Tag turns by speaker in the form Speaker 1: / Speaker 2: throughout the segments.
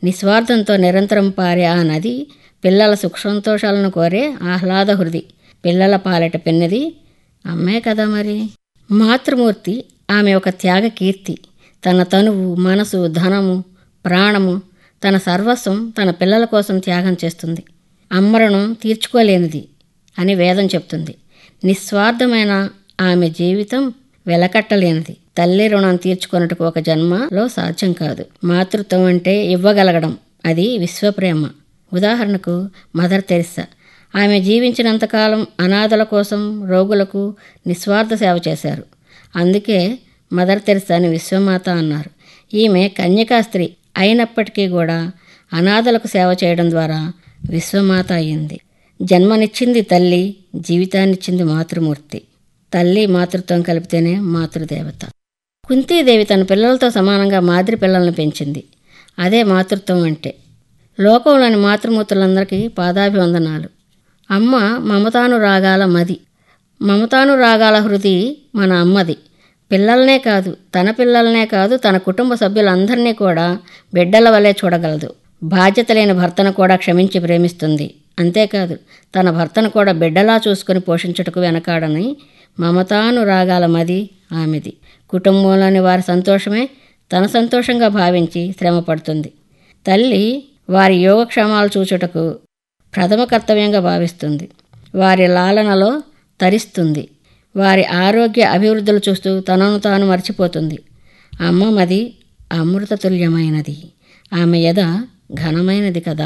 Speaker 1: నిస్వార్థంతో నిరంతరం పారే ఆ నది పిల్లల సుఖ సంతోషాలను కోరే ఆహ్లాద హృది పిల్లల పాలెట పెన్నది అమ్మే కదా మరి మాతృమూర్తి ఆమె ఒక త్యాగ కీర్తి తన తనువు మనసు ధనము ప్రాణము తన సర్వస్వం తన పిల్లల కోసం త్యాగం చేస్తుంది అమ్మరణం తీర్చుకోలేనిది అని వేదం చెప్తుంది నిస్వార్థమైన ఆమె జీవితం వెలకట్టలేనిది తల్లి రుణం తీర్చుకొనుటకు ఒక జన్మలో సాధ్యం కాదు మాతృత్వం అంటే ఇవ్వగలగడం అది విశ్వప్రేమ ఉదాహరణకు మదర్ తెరిసా ఆమె జీవించినంతకాలం అనాథల కోసం రోగులకు నిస్వార్థ సేవ చేశారు అందుకే మదర్ తెరిసాని విశ్వమాత అన్నారు ఈమె కన్యకా స్త్రీ అయినప్పటికీ కూడా అనాథలకు సేవ చేయడం ద్వారా విశ్వమాత అయింది జన్మనిచ్చింది తల్లి జీవితాన్నిచ్చింది మాతృమూర్తి తల్లి మాతృత్వం కలిపితేనే మాతృదేవత కుంతీదేవి తన పిల్లలతో సమానంగా మాదిరి పిల్లల్ని పెంచింది అదే మాతృత్వం అంటే లోకంలోని మాతృమూర్తులందరికీ పాదాభివందనాలు అమ్మ మమతానురాగాల మది మమతానురాగాల హృది మన అమ్మది పిల్లలనే కాదు తన పిల్లలనే కాదు తన కుటుంబ సభ్యులందరినీ కూడా బిడ్డల వలె చూడగలదు బాధ్యత లేని భర్తను కూడా క్షమించి ప్రేమిస్తుంది అంతేకాదు తన భర్తను కూడా బిడ్డలా చూసుకుని పోషించుటకు వెనకాడని మమతానురాగాల మది ఆమెది కుటుంబంలోని వారి సంతోషమే తన సంతోషంగా భావించి శ్రమ పడుతుంది తల్లి వారి యోగక్షేమాలు చూచుటకు ప్రథమ కర్తవ్యంగా భావిస్తుంది వారి లాలనలో తరిస్తుంది వారి ఆరోగ్య అభివృద్ధులు చూస్తూ తనను తాను మర్చిపోతుంది అమ్మ మది అమృతతుల్యమైనది ఆమె యద ఘనమైనది కదా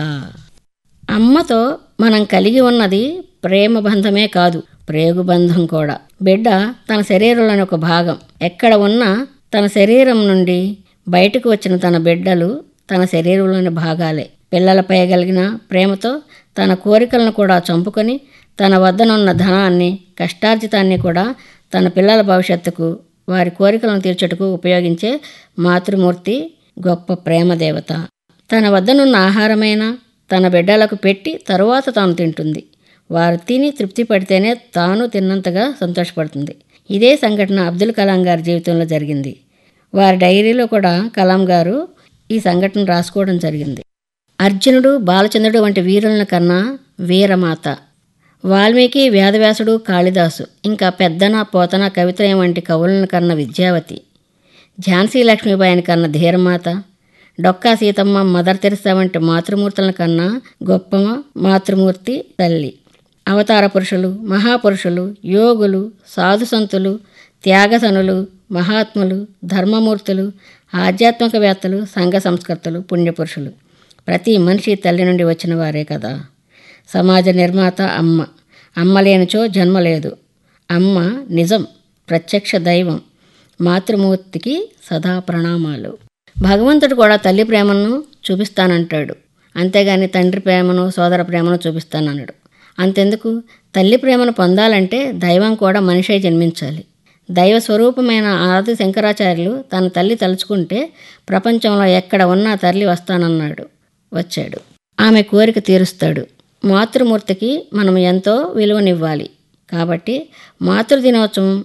Speaker 1: అమ్మతో మనం కలిగి ఉన్నది ప్రేమ బంధమే కాదు ప్రేగు బంధం కూడా బిడ్డ తన శరీరంలోని ఒక భాగం ఎక్కడ ఉన్నా తన శరీరం నుండి బయటకు వచ్చిన తన బిడ్డలు తన శరీరంలోని భాగాలే పిల్లలపై కలిగిన ప్రేమతో తన కోరికలను కూడా చంపుకొని తన వద్దనున్న ధనాన్ని కష్టార్జితాన్ని కూడా తన పిల్లల భవిష్యత్తుకు వారి కోరికలను తీర్చుటకు ఉపయోగించే మాతృమూర్తి గొప్ప ప్రేమదేవత తన వద్దనున్న ఆహారమైన తన బిడ్డలకు పెట్టి తరువాత తాను తింటుంది వారు తిని తృప్తి పడితేనే తాను తిన్నంతగా సంతోషపడుతుంది ఇదే సంఘటన అబ్దుల్ కలాం గారి జీవితంలో జరిగింది వారి డైరీలో కూడా కలాం గారు ఈ సంఘటన రాసుకోవడం జరిగింది అర్జునుడు బాలచంద్రుడు వంటి వీరులను కన్నా వీరమాత వాల్మీకి వేదవ్యాసుడు కాళిదాసు ఇంకా పెద్దన పోతన కవిత్రయం వంటి కవులను కన్న విద్యావతి ఝాన్సీ లక్ష్మీబాయిని కన్న ధీరమాత డొక్కా సీతమ్మ మదర్ తెరిసా వంటి మాతృమూర్తుల కన్నా గొప్ప మాతృమూర్తి తల్లి అవతార పురుషులు మహాపురుషులు యోగులు సాధుసంతులు త్యాగసనులు మహాత్ములు ధర్మమూర్తులు ఆధ్యాత్మికవేత్తలు సంఘ సంస్కర్తలు పుణ్యపురుషులు ప్రతి మనిషి తల్లి నుండి వచ్చిన వారే కదా సమాజ నిర్మాత అమ్మ అమ్మ లేనిచో జన్మ లేదు అమ్మ నిజం ప్రత్యక్ష దైవం మాతృమూర్తికి సదా ప్రణామాలు భగవంతుడు కూడా తల్లి ప్రేమను చూపిస్తానంటాడు అంతేగాని తండ్రి ప్రేమను సోదర ప్రేమను చూపిస్తానన్నాడు అంతెందుకు తల్లి ప్రేమను పొందాలంటే దైవం కూడా మనిషే జన్మించాలి దైవ స్వరూపమైన ఆది శంకరాచార్యులు తన తల్లి తలుచుకుంటే ప్రపంచంలో ఎక్కడ ఉన్నా తల్లి వస్తానన్నాడు వచ్చాడు ఆమె కోరిక తీరుస్తాడు మాతృమూర్తికి మనం ఎంతో విలువనివ్వాలి కాబట్టి మాతృదినోత్సవం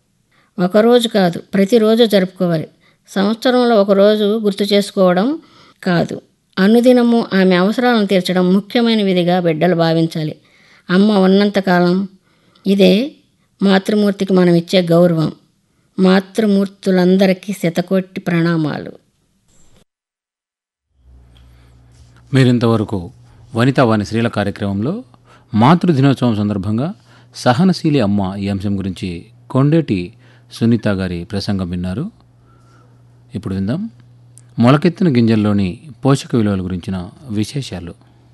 Speaker 1: ఒకరోజు కాదు ప్రతిరోజు జరుపుకోవాలి సంవత్సరంలో ఒకరోజు గుర్తు చేసుకోవడం కాదు అనుదినము ఆమె అవసరాలను తీర్చడం ముఖ్యమైన విధిగా బిడ్డలు భావించాలి అమ్మ ఉన్నంతకాలం ఇదే మాతృమూర్తికి మనం ఇచ్చే గౌరవం మాతృమూర్తులందరికీ శతకోటి ప్రణామాలు
Speaker 2: మీరింతవరకు వనితా వాణి స్త్రీల కార్యక్రమంలో మాతృ దినోత్సవం సందర్భంగా సహనశీలి అమ్మ ఈ అంశం గురించి కొండేటి సునీత గారి ప్రసంగం విన్నారు ఇప్పుడు విందాం మొలకెత్తిన గింజల్లోని పోషక విలువల గురించిన విశేషాలు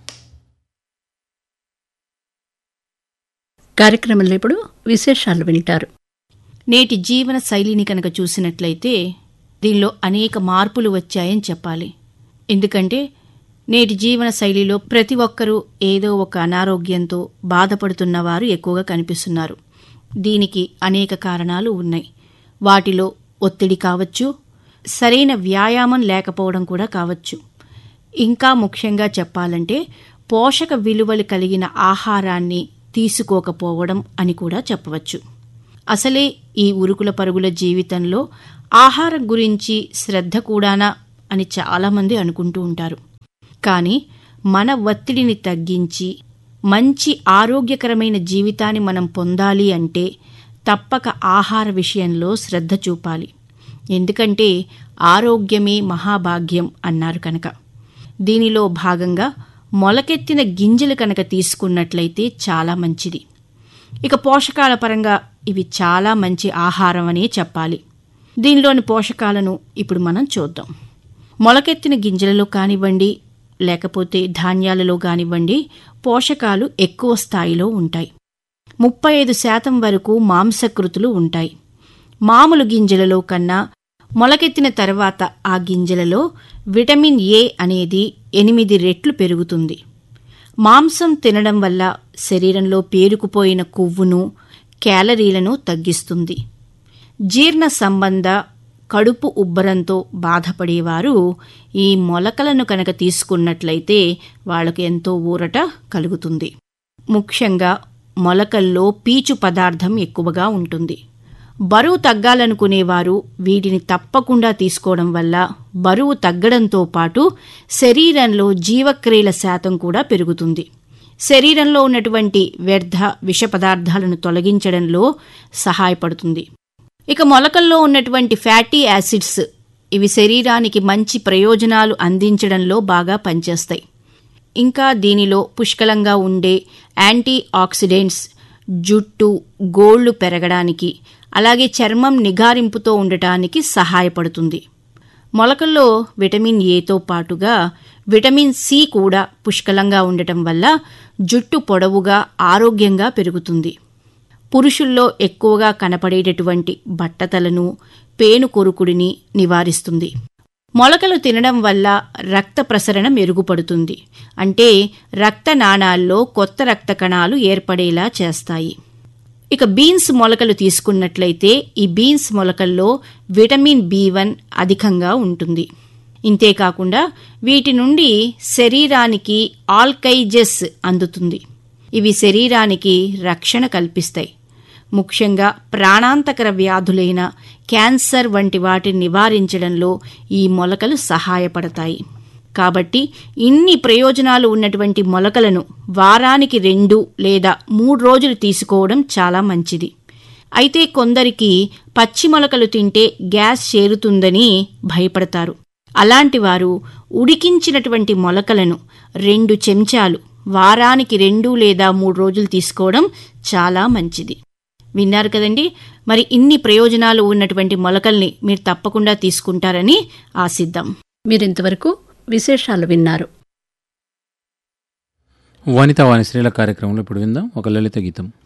Speaker 3: కార్యక్రమంలో ఇప్పుడు విశేషాలు వింటారు
Speaker 4: నేటి జీవన శైలిని కనుక చూసినట్లయితే దీనిలో అనేక మార్పులు వచ్చాయని చెప్పాలి ఎందుకంటే నేటి జీవన శైలిలో ప్రతి ఒక్కరూ ఏదో ఒక అనారోగ్యంతో బాధపడుతున్న వారు ఎక్కువగా కనిపిస్తున్నారు దీనికి అనేక కారణాలు ఉన్నాయి వాటిలో ఒత్తిడి కావచ్చు సరైన వ్యాయామం లేకపోవడం కూడా కావచ్చు ఇంకా ముఖ్యంగా చెప్పాలంటే పోషక విలువలు కలిగిన ఆహారాన్ని తీసుకోకపోవడం అని కూడా చెప్పవచ్చు అసలే ఈ ఉరుకుల పరుగుల జీవితంలో ఆహారం గురించి శ్రద్ధ కూడానా అని చాలామంది అనుకుంటూ ఉంటారు కానీ మన ఒత్తిడిని తగ్గించి మంచి ఆరోగ్యకరమైన జీవితాన్ని మనం పొందాలి అంటే తప్పక ఆహార విషయంలో శ్రద్ధ చూపాలి ఎందుకంటే ఆరోగ్యమే మహాభాగ్యం అన్నారు కనుక దీనిలో భాగంగా మొలకెత్తిన గింజలు కనుక తీసుకున్నట్లయితే చాలా మంచిది ఇక పోషకాల పరంగా ఇవి చాలా మంచి ఆహారం అనే చెప్పాలి దీనిలోని పోషకాలను ఇప్పుడు మనం చూద్దాం మొలకెత్తిన గింజలలో కానివ్వండి లేకపోతే ధాన్యాలలో కానివ్వండి పోషకాలు ఎక్కువ స్థాయిలో ఉంటాయి ముప్పై ఐదు శాతం వరకు మాంసకృతులు ఉంటాయి మామూలు గింజలలో కన్నా మొలకెత్తిన తర్వాత ఆ గింజలలో విటమిన్ ఏ అనేది ఎనిమిది రెట్లు పెరుగుతుంది మాంసం తినడం వల్ల శరీరంలో పేరుకుపోయిన కొవ్వును క్యాలరీలను తగ్గిస్తుంది జీర్ణ సంబంధ కడుపు ఉబ్బరంతో బాధపడేవారు ఈ మొలకలను కనుక తీసుకున్నట్లయితే వాళ్ళకు ఎంతో ఊరట కలుగుతుంది ముఖ్యంగా మొలకల్లో పీచు పదార్థం ఎక్కువగా ఉంటుంది బరువు తగ్గాలనుకునేవారు వీటిని తప్పకుండా తీసుకోవడం వల్ల బరువు తగ్గడంతో పాటు శరీరంలో జీవక్రియల శాతం కూడా పెరుగుతుంది శరీరంలో ఉన్నటువంటి వ్యర్థ విష పదార్థాలను తొలగించడంలో సహాయపడుతుంది ఇక మొలకల్లో ఉన్నటువంటి ఫ్యాటీ యాసిడ్స్ ఇవి శరీరానికి మంచి ప్రయోజనాలు అందించడంలో బాగా పనిచేస్తాయి ఇంకా దీనిలో పుష్కలంగా ఉండే యాంటీ ఆక్సిడెంట్స్ జుట్టు గోళ్లు పెరగడానికి అలాగే చర్మం నిగారింపుతో ఉండటానికి సహాయపడుతుంది మొలకల్లో విటమిన్ ఏతో పాటుగా విటమిన్ సి కూడా పుష్కలంగా ఉండటం వల్ల జుట్టు పొడవుగా ఆరోగ్యంగా పెరుగుతుంది పురుషుల్లో ఎక్కువగా కనపడేటటువంటి బట్టతలను పేను కొరుకుడిని నివారిస్తుంది మొలకలు తినడం వల్ల రక్త ప్రసరణ మెరుగుపడుతుంది అంటే రక్త నాణాల్లో కొత్త రక్త కణాలు ఏర్పడేలా చేస్తాయి ఇక బీన్స్ మొలకలు తీసుకున్నట్లయితే ఈ బీన్స్ మొలకల్లో విటమిన్ బి వన్ అధికంగా ఉంటుంది ఇంతేకాకుండా వీటి నుండి శరీరానికి ఆల్కైజెస్ అందుతుంది ఇవి శరీరానికి రక్షణ కల్పిస్తాయి ముఖ్యంగా ప్రాణాంతకర వ్యాధులైన క్యాన్సర్ వంటి వాటిని నివారించడంలో ఈ మొలకలు సహాయపడతాయి కాబట్టి ఇన్ని ప్రయోజనాలు ఉన్నటువంటి మొలకలను వారానికి రెండు లేదా మూడు రోజులు తీసుకోవడం చాలా మంచిది అయితే కొందరికి పచ్చి మొలకలు తింటే గ్యాస్ చేరుతుందని భయపడతారు అలాంటి వారు ఉడికించినటువంటి మొలకలను రెండు చెంచాలు వారానికి రెండు లేదా మూడు రోజులు తీసుకోవడం చాలా మంచిది విన్నారు కదండి మరి ఇన్ని ప్రయోజనాలు ఉన్నటువంటి మొలకల్ని మీరు తప్పకుండా తీసుకుంటారని ఆశిద్దాం
Speaker 3: మీరింతవరకు విశేషాలు విన్నారు
Speaker 2: వనిత వాణి స్త్రీల కార్యక్రమంలో ఇప్పుడు విందాం ఒక లలిత గీతం